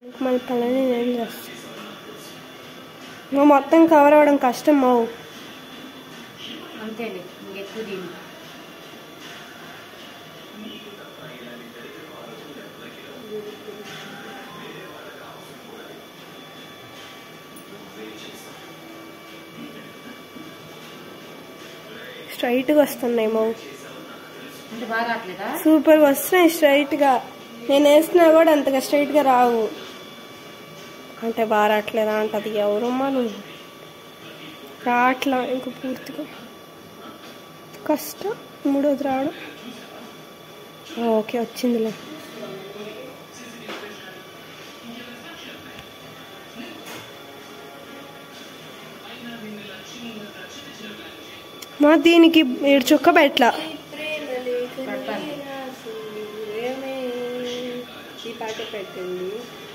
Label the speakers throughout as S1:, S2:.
S1: మన పనులని నేను చేస్తాను నువ్వు మొత్తం కవర్ అవ్వడం కష్టం మావు
S2: అంతేలే ఇంకెక్కువ దీన్ని
S1: స్ట్రైట్గా వస్తున్నాయి మావు
S2: అంటే బాగా రావట్లేదా
S1: సూపర్ వస్తున్నాయి స్ట్రైట్గా నేను వేసినా కూడా అంతగా స్ట్రైట్గా రావు అంటే బాగా రావట్లేదా అంటది ఎవరమ్మా నువ్వు రావట్లా ఇంక పూర్తిగా కష్టం మూడోది రావడం ఆ, ఓకే వచ్చిందిలే మా దీనికి ఏడు చుక్క పెట్ల
S2: పెడతాను
S1: ఈ పాట పెట్టండి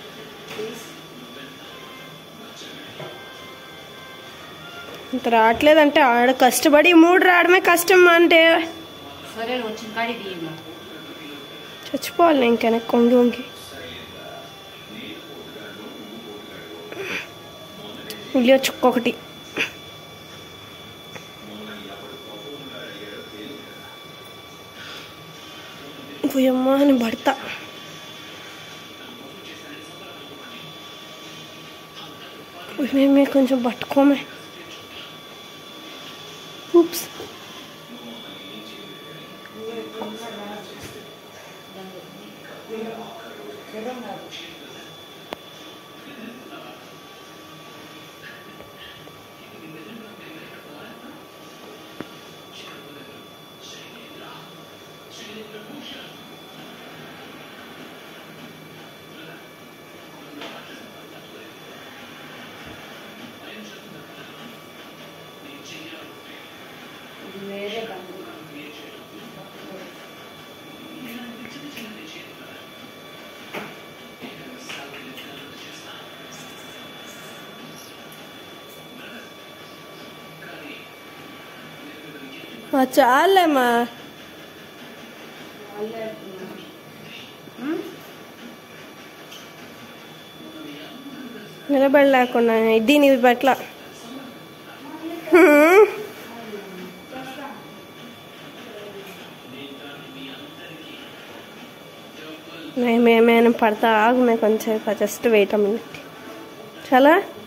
S1: ఇంత రావట్లేదంటే ఆడ కష్టపడి ఈ మూడు రావడమే కష్టం అంటే
S2: సరే వచ్చిన కాడి తీయండి
S1: చచ్చిపోవాలి నేను ఇంకా కొంగి వంగి ఉల్లి చుక్క ఒకటి పోయమ్మా అని పడతా మేమే కొంచెం పట్టుకోమే ఊప్స్
S2: ఇది వేరే బండి
S1: మా చాలేమ్మా
S2: వాళ్ళే ఉమ్?
S1: నిలబడలేకుండా దీని పట్ల మేమేమైనా పడతా ఆగు మే కొంచెం జస్ట్ వెయిట్ మినిట్ చాలా